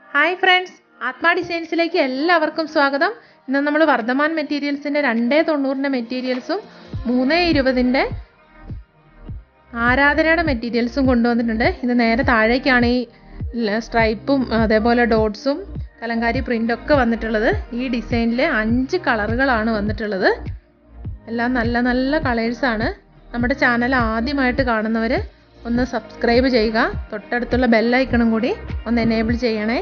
hi friends ആത്മാ ഡിസൈൻസിലേക്ക് എല്ലാവർക്കും സ്വാഗതം ഇന്ന് നമ്മൾ വർദ്ധമാൻ മെറ്റീരിയൽസിൻ്റെ രണ്ടേ തൊണ്ണൂറിൻ്റെ മെറ്റീരിയൽസും മൂന്ന് ഇരുപതിൻ്റെ ആരാധനയുടെ മെറ്റീരിയൽസും കൊണ്ടുവന്നിട്ടുണ്ട് ഇത് നേരെ താഴേക്കാണ് ഈ സ്ട്രൈപ്പും അതേപോലെ ഡോട്ട്സും കലങ്കാരി പ്രിൻ്റൊക്കെ വന്നിട്ടുള്ളത് ഈ ഡിസൈനിൽ അഞ്ച് കളറുകളാണ് വന്നിട്ടുള്ളത് എല്ലാം നല്ല നല്ല കളേഴ്സാണ് നമ്മുടെ ചാനൽ ആദ്യമായിട്ട് കാണുന്നവർ ഒന്ന് സബ്സ്ക്രൈബ് ചെയ്യുക തൊട്ടടുത്തുള്ള ബെല്ലൈക്കണും കൂടി ഒന്ന് എനേബിൾ ചെയ്യണേ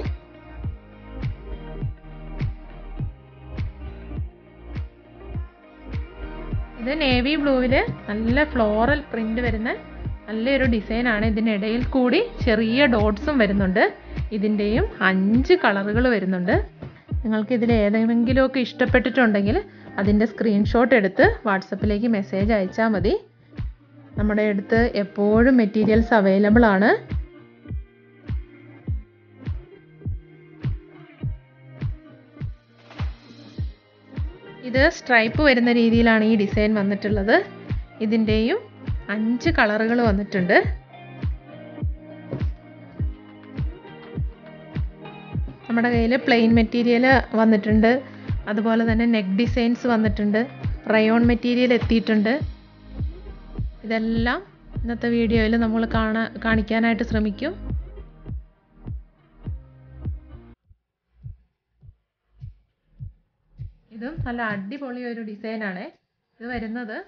ഇത് നേവി ബ്ലൂവിൽ നല്ല ഫ്ലോറൽ പ്രിൻ്റ് വരുന്ന നല്ലൊരു ഡിസൈനാണ് ഇതിനിടയിൽ കൂടി ചെറിയ ഡോട്ട്സും വരുന്നുണ്ട് ഇതിൻ്റെയും അഞ്ച് കളറുകൾ വരുന്നുണ്ട് നിങ്ങൾക്ക് ഇതിൽ ഏതെങ്കിലുമൊക്കെ ഇഷ്ടപ്പെട്ടിട്ടുണ്ടെങ്കിൽ അതിൻ്റെ സ്ക്രീൻഷോട്ട് എടുത്ത് വാട്സപ്പിലേക്ക് മെസ്സേജ് അയച്ചാൽ മതി നമ്മുടെ അടുത്ത് എപ്പോഴും മെറ്റീരിയൽസ് അവൈലബിൾ ആണ് ഇത് സ്ട്രൈപ്പ് വരുന്ന രീതിയിലാണ് ഈ ഡിസൈൻ വന്നിട്ടുള്ളത് ഇതിൻ്റെയും അഞ്ച് കളറുകൾ വന്നിട്ടുണ്ട് നമ്മുടെ കയ്യിൽ പ്ലെയിൻ മെറ്റീരിയൽ വന്നിട്ടുണ്ട് അതുപോലെ തന്നെ നെക്ക് ഡിസൈൻസ് വന്നിട്ടുണ്ട് റയോൺ മെറ്റീരിയൽ എത്തിയിട്ടുണ്ട് ഇതെല്ലാം ഇന്നത്തെ വീഡിയോയിൽ നമ്മൾ കാണാ കാണിക്കാനായിട്ട് ശ്രമിക്കും ഇതും നല്ല അടിപൊളി ഒരു ഡിസൈനാണ് ഇത് വരുന്നത്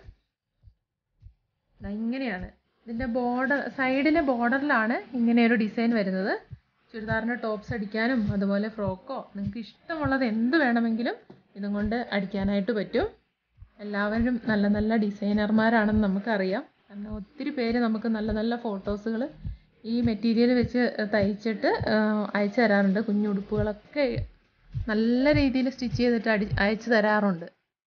ഇങ്ങനെയാണ് ഇതിൻ്റെ ബോർഡർ സൈഡിലെ ബോർഡറിലാണ് ഇങ്ങനെ ഒരു ഡിസൈൻ വരുന്നത് ചുരിദാറിന് ടോപ്സ് അടിക്കാനും അതുപോലെ ഫ്രോക്കോ നിങ്ങൾക്ക് ഇഷ്ടമുള്ളത് എന്ത് വേണമെങ്കിലും ഇതും കൊണ്ട് അടിക്കാനായിട്ട് പറ്റും എല്ലാവരും നല്ല നല്ല ഡിസൈനർമാരാണെന്ന് നമുക്കറിയാം കാരണം ഒത്തിരി പേര് നമുക്ക് നല്ല നല്ല ഫോട്ടോസുകൾ ഈ മെറ്റീരിയൽ വെച്ച് തയ്ച്ചിട്ട് അയച്ചു തരാറുണ്ട് കുഞ്ഞുടുപ്പുകളൊക്കെ നല്ല രീതിയിൽ സ്റ്റിച്ച് ചെയ്തിട്ട് അടി അയച്ചു തരാറുണ്ട്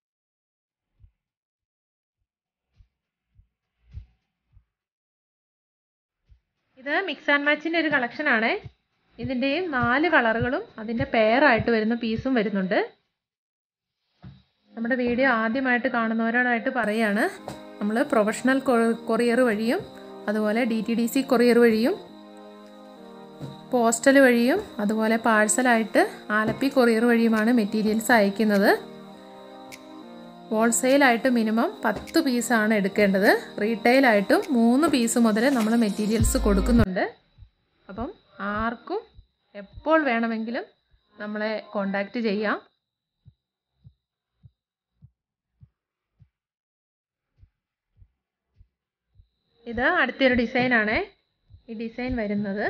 ഇത് മിക്സ് ആൻഡ് മാച്ചിൻ്റെ ഒരു കളക്ഷനാണ് ഇതിൻ്റെയും നാല് കളറുകളും അതിൻ്റെ പെയറായിട്ട് വരുന്ന പീസും വരുന്നുണ്ട് നമ്മുടെ വീഡിയോ ആദ്യമായിട്ട് കാണുന്നവരോടായിട്ട് പറയാണ് നമ്മൾ പ്രൊഫഷണൽ കൊറിയർ വഴിയും അതുപോലെ D T D C courier വഴിയും പോസ്റ്റൽ വഴിയും അതുപോലെ പാഴ്സലായിട്ട് ആലപ്പി കൊറിയർ വഴിയുമാണ് മെറ്റീരിയൽസ് അയക്കുന്നത് ഹോൾസെയിലായിട്ട് മിനിമം പത്ത് പീസാണ് എടുക്കേണ്ടത് റീറ്റെയിലായിട്ടും മൂന്ന് പീസ് മുതൽ നമ്മൾ മെറ്റീരിയൽസ് കൊടുക്കുന്നുണ്ട് അപ്പം ആർക്കും എപ്പോൾ വേണമെങ്കിലും നമ്മളെ കോണ്ടാക്റ്റ് ചെയ്യാം ഇത് അടുത്തൊരു ഡിസൈനാണ് ഈ ഡിസൈൻ വരുന്നത്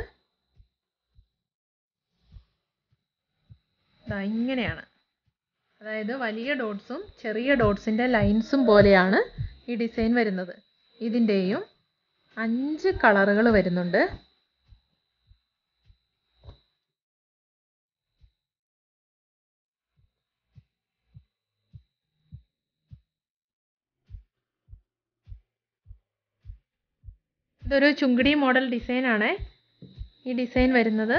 ഇങ്ങനെയാണ് അതായത് വലിയ ഡോട്ട്സും ചെറിയ ഡോട്ട്സിൻ്റെ ലൈൻസും പോലെയാണ് ഈ ഡിസൈൻ വരുന്നത് ഇതിൻ്റെയും അഞ്ച് കളറുകൾ വരുന്നുണ്ട് ഇതൊരു ചുങ്കിടി മോഡൽ ഡിസൈനാണ് ഈ ഡിസൈൻ വരുന്നത്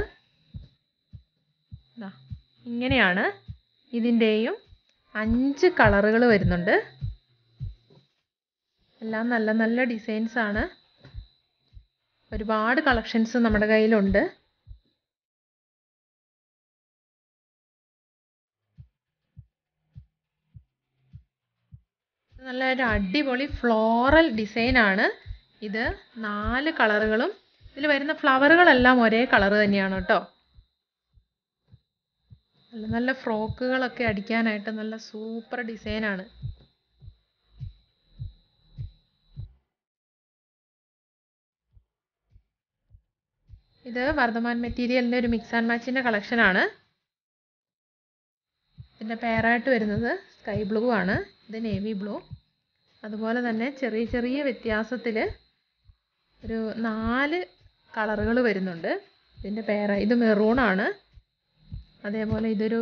ഇങ്ങനെയാണ് ഇതിൻ്റെയും അഞ്ച് കളറുകൾ വരുന്നുണ്ട് എല്ലാം നല്ല നല്ല ഡിസൈൻസ് ആണ് ഒരുപാട് കളക്ഷൻസ് നമ്മുടെ കയ്യിലുണ്ട് നല്ല ഒരു അടിപൊളി ഫ്ലോറൽ ഡിസൈനാണ് ഇത് നാല് കളറുകളും ഇതിൽ വരുന്ന ഫ്ലവറുകളെല്ലാം ഒരേ കളർ തന്നെയാണ് കേട്ടോ നല്ല നല്ല ഫ്രോക്കുകളൊക്കെ അടിക്കാനായിട്ട് നല്ല സൂപ്പർ ഡിസൈനാണ് ഇത് വർദ്ധമാൻ മെറ്റീരിയലിൻ്റെ ഒരു മിക്സ് ആൻഡ് മാച്ചിൻ്റെ കളക്ഷനാണ് ഇതിൻ്റെ പെയറായിട്ട് വരുന്നത് സ്കൈ ബ്ലൂ ആണ് ഇത് നേവി ബ്ലൂ അതുപോലെ തന്നെ ചെറിയ ചെറിയ വ്യത്യാസത്തിൽ ഒരു നാല് കളറുകൾ വരുന്നുണ്ട് ഇതിൻ്റെ പേര ഇത് മെറൂണാണ് അതേപോലെ ഇതൊരു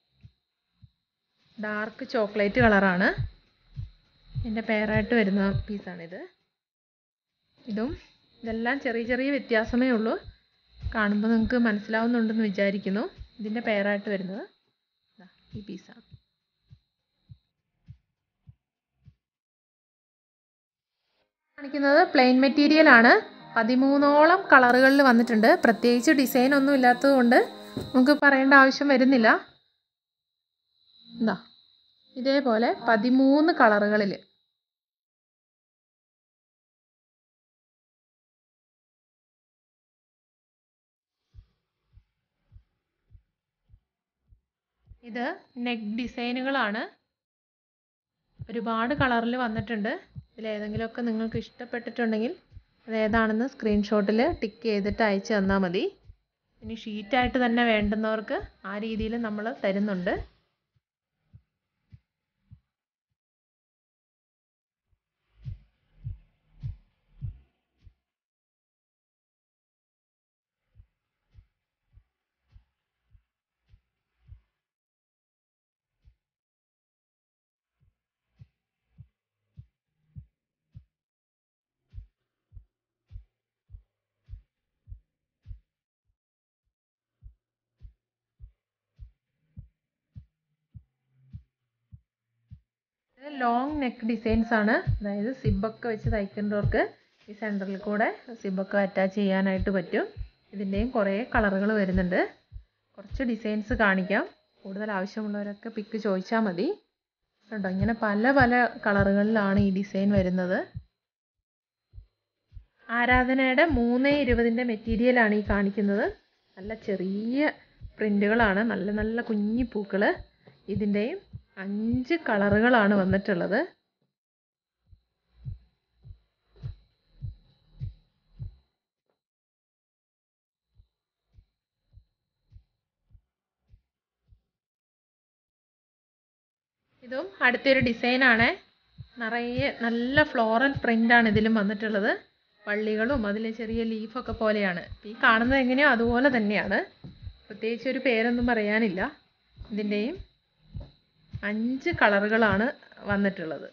ഡാർക്ക് ചോക്ലേറ്റ് കളറാണ് ഇതിൻ്റെ പേരായിട്ട് വരുന്ന പീസാണിത് ഇതും ഇതെല്ലാം ചെറിയ ചെറിയ വ്യത്യാസമേ ഉള്ളൂ കാണുമ്പോൾ നിങ്ങൾക്ക് മനസ്സിലാവുന്നുണ്ടെന്ന് വിചാരിക്കുന്നു ഇതിൻ്റെ പേരായിട്ട് വരുന്നത് ഈ പീസാണ് കാണിക്കുന്നത് പ്ലെയിൻ മെറ്റീരിയൽ ആണ് പതിമൂന്നോളം കളറുകളിൽ വന്നിട്ടുണ്ട് പ്രത്യേകിച്ച് ഡിസൈൻ ഒന്നും ഇല്ലാത്തതുകൊണ്ട് നമുക്ക് പറയേണ്ട ആവശ്യം വരുന്നില്ല എന്താ ഇതേപോലെ പതിമൂന്ന് കളറുകളിൽ ഇത് നെക്ക് ഡിസൈനുകളാണ് ഒരുപാട് കളറിൽ വന്നിട്ടുണ്ട് ഇതിലേതെങ്കിലുമൊക്കെ നിങ്ങൾക്ക് ഇഷ്ടപ്പെട്ടിട്ടുണ്ടെങ്കിൽ അത് ഏതാണെന്ന് സ്ക്രീൻഷോട്ടിൽ ടിക്ക് ചെയ്തിട്ട് അയച്ചു തന്നാൽ മതി ഇനി ഷീറ്റായിട്ട് തന്നെ വേണ്ടുന്നവർക്ക് ആ രീതിയിൽ നമ്മൾ തരുന്നുണ്ട് ഇത് ലോങ് നെക്ക് ഡിസൈൻസ് ആണ് അതായത് സിബൊക്കെ വെച്ച് തയ്ക്കേണ്ടവർക്ക് ഈ സെൻറ്ററിൽ കൂടെ സിബൊക്കെ അറ്റാച്ച് ചെയ്യാനായിട്ട് പറ്റും ഇതിൻ്റെയും കുറേ കളറുകൾ വരുന്നുണ്ട് കുറച്ച് ഡിസൈൻസ് കാണിക്കാം കൂടുതൽ ആവശ്യമുള്ളവരൊക്കെ പിക്ക് ചോദിച്ചാൽ മതി കണ്ടോ ഇങ്ങനെ പല പല കളറുകളിലാണ് ഈ ഡിസൈൻ വരുന്നത് ആരാധനയുടെ മൂന്ന് ഇരുപതിൻ്റെ മെറ്റീരിയലാണ് ഈ കാണിക്കുന്നത് നല്ല ചെറിയ പ്രിൻ്റുകളാണ് നല്ല നല്ല കുഞ്ഞി പൂക്കൾ ഇതിൻ്റെയും അഞ്ച് കളറുകളാണ് വന്നിട്ടുള്ളത് ഇതും അടുത്തൊരു ഡിസൈനാണ് നിറയെ നല്ല ഫ്ലോറൽ പ്രിൻ്റാണ് ഇതിലും വന്നിട്ടുള്ളത് വള്ളികളും അതിൽ ചെറിയ ലീഫൊക്കെ പോലെയാണ് ഈ കാണുന്നത് എങ്ങനെയോ അതുപോലെ തന്നെയാണ് പ്രത്യേകിച്ച് ഒരു പേരൊന്നും പറയാനില്ല ഇതിൻ്റെയും അഞ്ച് കളറുകളാണ് വന്നിട്ടുള്ളത്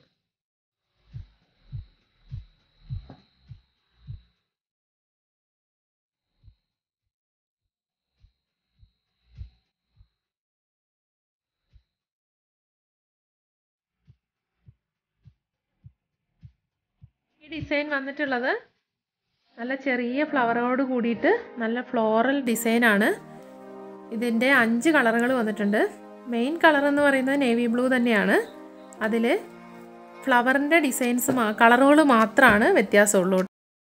ഈ ഡിസൈൻ വന്നിട്ടുള്ളത് നല്ല ചെറിയ ഫ്ലവറോട് കൂടിയിട്ട് നല്ല ഫ്ലോറൽ ഡിസൈനാണ് ഇതിൻ്റെ അഞ്ച് കളറുകൾ വന്നിട്ടുണ്ട് മെയിൻ കളർ എന്ന് പറയുന്നത് നേവി ബ്ലൂ തന്നെയാണ് അതിൽ ഫ്ലവറിൻ്റെ ഡിസൈൻസ് മാ കളറുകൾ മാത്രമാണ് വ്യത്യാസമുള്ളൂ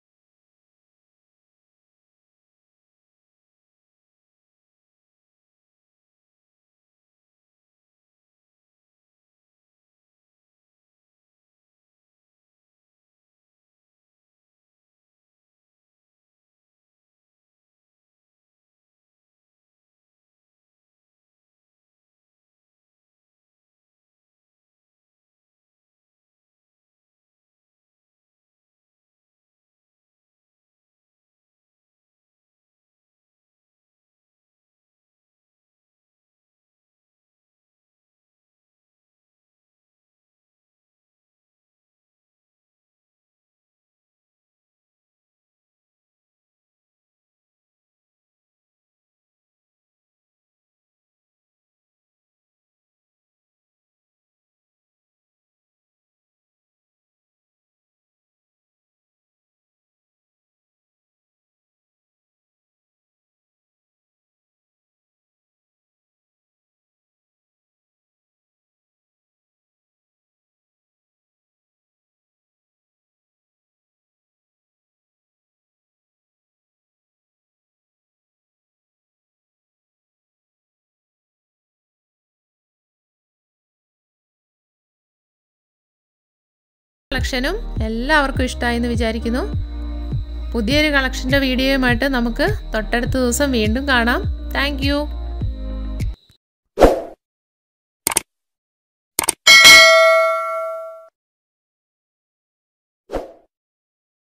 കളക്ഷനും എല്ലാവർക്കും ഇഷ്ടമായി എന്ന് വിചാരിക്കുന്നു പുതിയൊരു കളക്ഷൻ്റെ വീഡിയോയുമായിട്ട് നമുക്ക് തൊട്ടടുത്ത ദിവസം വീണ്ടും കാണാം താങ്ക്